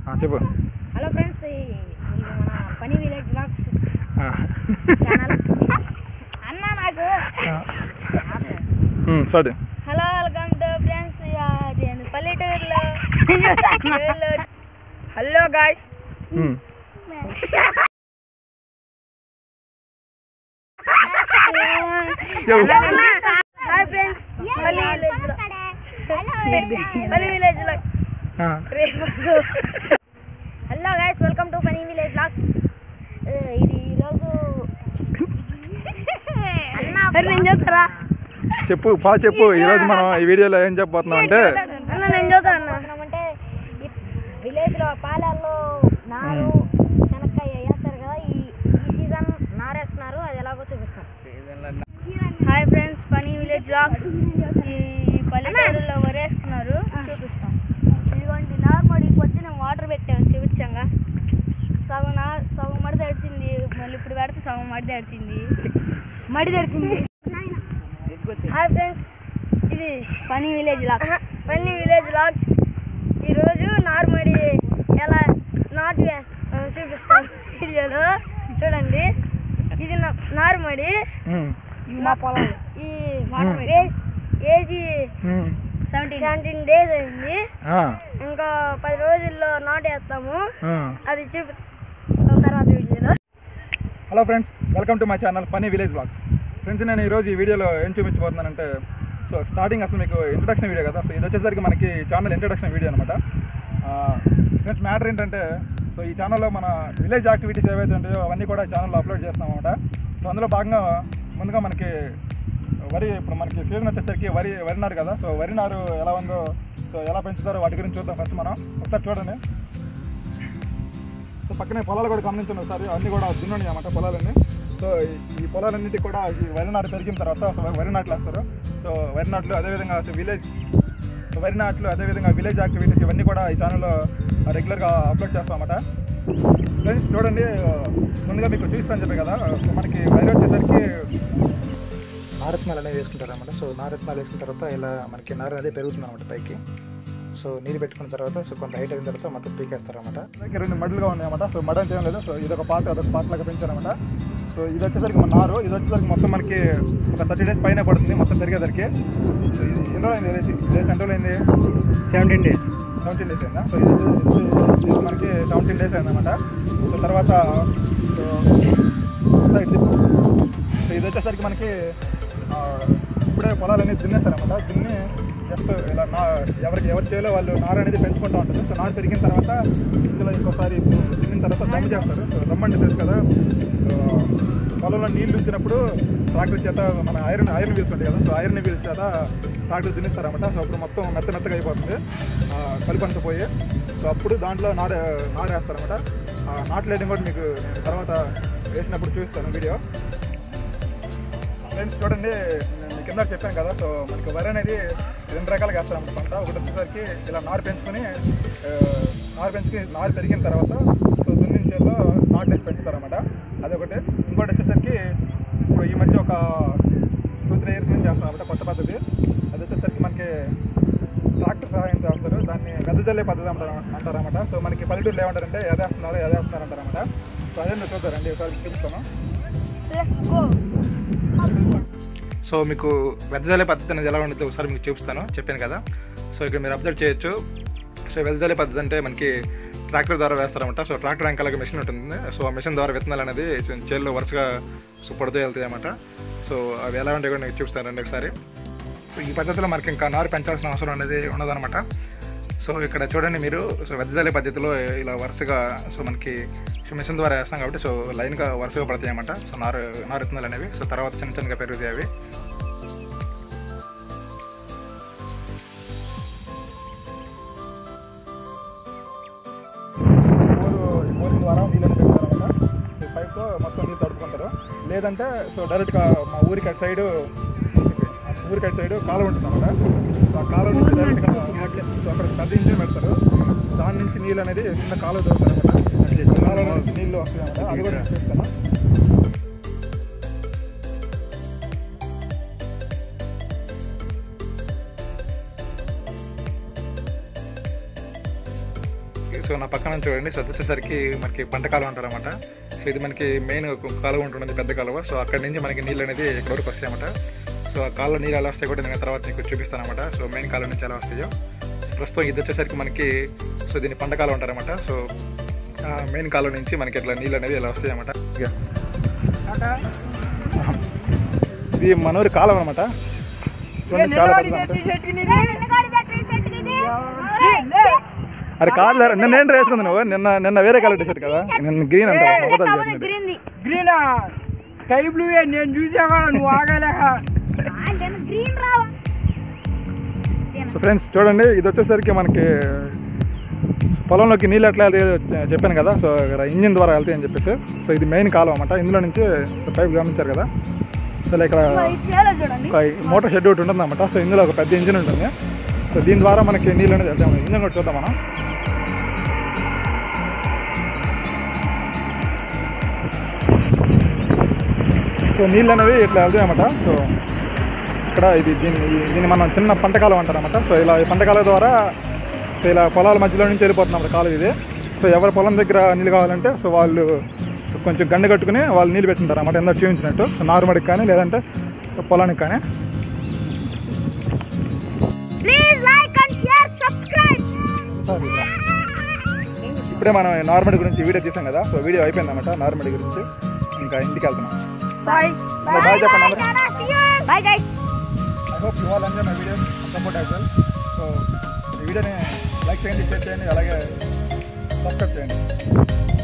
ఆ, చెప్పు hello friends ఇది మన పని విలేజ్ బ్లాగ్స్ ఆ. ఛానల్ అన్న నాకు um, start hello welcome to friends అది ఏంది, పల్లెటూరులో హలో గాయ్స్ ఉమ్, చెప్పు హాయ్ ఫ్రెండ్స్ పల్లి విలేజ్ లో పల్లి విలేజ్ లో ఆ, hello guys welcome to funny village blogs ఇది ఈరోజు అన్న నేను చెప్తారా చెప్పు బా చెప్పు ఈరోజు మనం ఈ వీడియోలో ఏం చెప్పబోతున్నాం అంటే అన్న నేను చదువుతాను అంటే ఈ విలేజ్లో పాలల్లో నారు శనక్కాయ వేస్తారు కదా ఈ ఈ సీజన్ నారేస్తున్నారు అది ఎలాగో చూపిస్తాం hi friends funny village blogs ఈ పల్లెటూరులో వరేస్తున్నారు చూపిస్తాం ఇదిగోండి నార్మల్ పొద్దున వాటర్ పెట్టాము చూపించంగా సగం నా సగం మడి తడిచింది మళ్ళీ ఇప్పుడు పెడితే సగం మడి తడిచింది మడి తడిచింది హాయ్ ఫ్రెండ్స్ ఇది funny village logs funny village logs ఈరోజు నార్మడి ఎలా నాటు వేస్తా చూపిస్తాను వీడియోలో చూడండి ఇది నా నార్మడి ఉమ్, మా పొలం ఈ వే- వేసి ఉమ్, సెవెంటీన్ సెవెంటీన్ డేస్ అయింది ఆ, ఇంకా పది రోజుల్లో నాటు వేస్తాము ఆ. అది చూపిస్తాం తర్వాత వీడియోలో hello friends welcome to my channel funny village blogs friends నేను ఈరోజు ఈ వీడియోలో ఏం చూపించబోతున్నానంటే సో స్టార్టింగ్ అసలు మీకు ఇంట్రడక్షన్ వీడియో కదా సో ఇది వచ్చేసరికి మనకి ఛానల్ ఇంట్రడక్షన్ వీడియో అనమాట ఫ్రెండ్స్ మ్యాటర్ ఏంటంటే సో ఈ ఛానల్లో మన విలేజ్ యాక్టివిటీస్ ఏవైతే ఉంటాయో అవన్నీ కూడా ఛానల్లో అప్లోడ్ చేస్తాం అనమాట సో అందులో భాగంగా ముందుగా మనకి వరి ఇప్పుడు మనకి సీజన్ వచ్చేసరికి వరి వరి నారు కదా సో వరి నారు ఎలా ఉందో సో ఎలా పెంచుతారో వాటి గురించి చూద్దాం ఫస్ట్ మనం ఒకసారి చూడండి సో పక్కనే పొలాలు కూడా గమనించండి ఒకసారి అన్నీ కూడా దున్నున్నాయి అన్నమాట పొలాలన్నీ సో ఈ- ఈ పొలాలన్నిటి కూడా ఈ వరి నాటు పెరిగిన తర్వాత అసలు వరి నాట్లు వేస్తారు సో వరి నాట్లు అదేవిధంగా అసలు విలేజ్ వరి నాట్లు అదేవిధంగా విలేజ్ యాక్టివిటీస్ ఇవన్నీ కూడా ఈ ఛానల్లో రెగ్యులర్గా అప్లోడ్ చేస్తాం అన్నమాట ఫ్రెండ్స్ చూడండి ముందుగా మీకు చూపిస్తాను చెప్పే కదా సో మనకి వరి వచ్చేసరికి నారత్నాలు అనేవి వేసుకుంటారు అనమాట సో నారత్నాలు వేసిన తర్వాత ఇలా మనకి నార అనేది పెరుగుతుంది అనమాట పైకి సో నీరు పెట్టుకున్న తర్వాత సో కొంత హైట్ అయిన తర్వాత మొత్తం పీకేస్తారు అనమాట రెండు మడులుగా ఉన్నాయన్నమాట సో మడ అంటే ఏం లేదు సో ఇది ఒక పార్ట్ అదొక పార్ట్ లాగా పెంచారనమాట సో ఇది వచ్చేసరికి మన నారు ఇది వచ్చేసరికి మొత్తం మనకి ఒక థర్టీ డేస్ పైన పడుతుంది మొత్తం పెరిగేసరికి సో ఇది ఎన్ని రోజులు అయింది డేస్ ఎంత రోజులు అయింది సెవెంటీన్ డేస్ సెవెంటీన్ డేస్ అయిందా సో ఇది ఇది- ఇది మనకి సెవెంటీన్ డేస్ అయిందన్నమాట సో తర్వాత సో సైడ్ తిప్పు. సో ఇది వచ్చేసరికి మనకి ఆ, ఇప్పుడే పొలాలన్నీ దున్నేస్తారనమాట దున్ని జస్ట్ ఇలా నా ఎవరికి ఎవరి చేలో వాళ్ళు నారు అనేది పెంచుకుంటూ ఉంటుంది సో నారు పెరిగిన తర్వాత ఇందులో ఇంకోసారి దున్నిన తర్వాత దమ్ము చేస్తారు సో దమ్ము అంటే తెలుసు కదా సో పొలంలో నీళ్లు ఉంచినప్పుడు ట్రాక్టర్ చేత మన ఐరన్ ఐరన్ వీల్స్ ఉంటాయి కదా సో ఐరన్ వీల్స్ చేత ట్రాక్టర్ దున్నిస్తారనమాట సో అప్పుడు మొత్తం మెత్త మెత్తగా అయిపోతుంది ఆ, కలుపు అంతా పోయి సో అప్పుడు దాంట్లో నారు నారు వేస్తారనమాట నాటు లేయడం కూడా మీకు నేను తర్వాత వేసినప్పుడు చూపిస్తాను వీడియో ఫ్రెండ్స్ చూడండి నేను కింద చెప్పాను కదా సో మనకి వరి అనేది రెండు రకాలుగా వేస్తాం పంట ఒకటి వచ్చేసరికి ఇలా నారు పెంచుకొని ఆ, నారు పెంచుకొని నారు పెరిగిన తర్వాత సో దున్నించేలో నాటు వేసి పెంచుతారన్నమాట అదొకటి ఇంకోటి వచ్చేసరికి ఇప్పుడు ఈ మధ్య ఒక టూ త్రీ ఇయర్స్ నుంచి చేస్తాం అనమాట కొత్త పద్ధతి అది వచ్చేసరికి మనకి ట్రాక్టర్ సహాయంతో వేస్తారు దాన్ని వెదజల్లే పద్ధతి అంటారు అంటారన్నమాట సో మనకి పల్లెటూరులో ఏమంటారంటే ఎదేస్తున్నారు ఎదేస్తున్నారు అంటారన్నమాట సో అదే మీరు చూద్దారండి ఒకసారి చూపిస్తాను లెట్స్ గో సో మీకు వెదజల్లే పద్ధతి అనేది ఎలా ఉంటుందో ఒకసారి మీకు చూపిస్తాను చెప్పాను కదా సో ఇక్కడ మీరు అబ్జర్వ్ చేయొచ్చు సో వెదజల్లే పద్ధతి అంటే మనకి ట్రాక్టర్ ద్వారా వేస్తారన్నమాట సో ట్రాక్టర్ వెనకాలకి మిషన్ ఉంటుంది సో ఆ మిషన్ ద్వారా విత్తనాలు అనేది చేల్లో వరుసగా సో పడుతూ వెళ్తాయి అన్నమాట సో అవి ఎలా ఉంటాయి కూడా మీకు చూపిస్తానండి ఒకసారి సో ఈ పద్ధతిలో మనకి ఇంకా నారు పెంచాల్సిన అవసరం అనేది ఉండదన్నమాట సో ఇక్కడ చూడండి మీరు సో వెదజల్లే పద్ధతిలో ఇలా వరుసగా సో మనకి సో మిషన్ ద్వారా వేస్తాం కాబట్టి సో లైన్గా వరుసగా పడతాయి అన్నమాట సో నారు నారు విత్తనాలు అనేవి సో తర్వాత చిన్న చిన్నగా పెరుగుతాయి అవి బోరు ఈ బోరింగ్ ద్వారా నీళ్ళని పెడతారనమాట ఈ పైప్తో మొత్తం నీళ్ళు తడుపుకుంటారు లేదంటే సో డైరెక్ట్గా మా ఊరికి అటు సైడు ఊరికి అటు సైడు కాలువ ఉంటుంది అనమాట సో ఆ కాలువ నుంచి డైరెక్ట్గా సో అక్కడ పెద్ద ఇంజిన్ పెడతారు దాని నుంచి నీళ్ళు అనేది చిన్న కాలువ దొరుకుతారు అనమాట కాలువ నుంచి నీళ్ళు వస్తాయి అనమాట అది కూడా నేను చూస్తాను సో నా పక్కన చూడండి సో అది వచ్చేసరికి మనకి పంట కాలువ అంటారు అనమాట సో ఇది మనకి మెయిన్ కాలువ ఉంటుంది పెద్ద కాలువ సో అక్కడి నుంచి మనకి నీళ్ళు అనేది ఇక్కడ వరకు వస్తాయి అన్నమాట సో ఆ కాలువ నీళ్ళు ఎలా వస్తాయి కూడా నేను తర్వాత నీకు చూపిస్తాను అనమాట సో మెయిన్ కాలువ నుంచి ఎలా వస్తాయో ప్రస్తుతం ఇది వచ్చేసరికి మనకి సో దీన్ని పంట కాలువ అంటారన్నమాట సో మెయిన్ కాలువ నుంచి మనకి ఇట్లా నీళ్ళు అనేది ఎలా వస్తాయి అన్నమాట ఇక ఇది మనూరి కాలం అనమాట చూడండి చాలా పెద్దది అన్నమాట. అరే కాదు నిన్న ఏంటి వేసుకుంది నువ్వు నిన్న నిన్న వేరే కలర్ టీషర్ట్ కదా నిన్న గ్రీన్ అంటావు అబద్ధాలు చెప్తున్నాడు. గ్రీన్ గ్రీనా స్కై బ్లూ నేను చూసావా నువ్వు ఆగలేక గ్రీన్ రావా సో ఫ్రెండ్స్ చూడండి ఇది వచ్చేసరికి మనకి పొలంలోకి నీళ్ళు ఎట్లా వెళ్తాయో చెప్పాను కదా సో ఇక్కడ ఇంజిన్ ద్వారా వెళ్తాయి అని చెప్పేసి సో ఇది మెయిన్ కాలం అనమాట ఇందులో నుంచి సో పైప్ గమనించారు కదా సో ఇక్కడ చూడండి ఒక మోటార్ షెడ్ ఒకటి ఉంటుంది అనమాట సో ఇందులో ఒక పెద్ద ఇంజిన్ ఉంటుంది సో దీని ద్వారా మనకి నీళ్ళు అనేది వెళ్తాయి ఇంజిన్ కూడా చూద్దాం మనం సో నీళ్ళు అనేవి ఇట్లా వెళ్తాయి అనమాట సో ఇక్కడ ఇది దీన్ని దీన్ని మనం చిన్న పంట కాలం అంటారు అనమాట సో ఇలా ఈ పంట కాలం ద్వారా సో ఇలా పొలాల మధ్యలో నుంచి వెళ్ళిపోతుంది అన్నమాట కాలం ఇది సో ఎవరి పొలం దగ్గర నీళ్ళు కావాలంటే సో వాళ్ళు సో కొంచెం గండ కట్టుకుని వాళ్ళు నీళ్ళు పెట్టుకుంటారు అన్నమాట ఎంత చూపించినట్టు సో నారుమడికి కానీ లేదంటే పొలానికి కానీ please like and share subscribe ఇప్పుడే మనం నార్మల్ గురించి వీడియో తీసాం కదా సో వీడియో అయిపోయింది అనమాట నార్మల్ గురించి ఇంకా ఇంటికి వెళ్తున్నాం బాయ్ బాయ్ చెప్పండి అందరూ bye guys I hope you all enjoy my video support as well so ఈ వీడియోని లైక్ చేయండి షేర్ చేయండి అలాగే సబ్స్క్రైబ్ చేయండి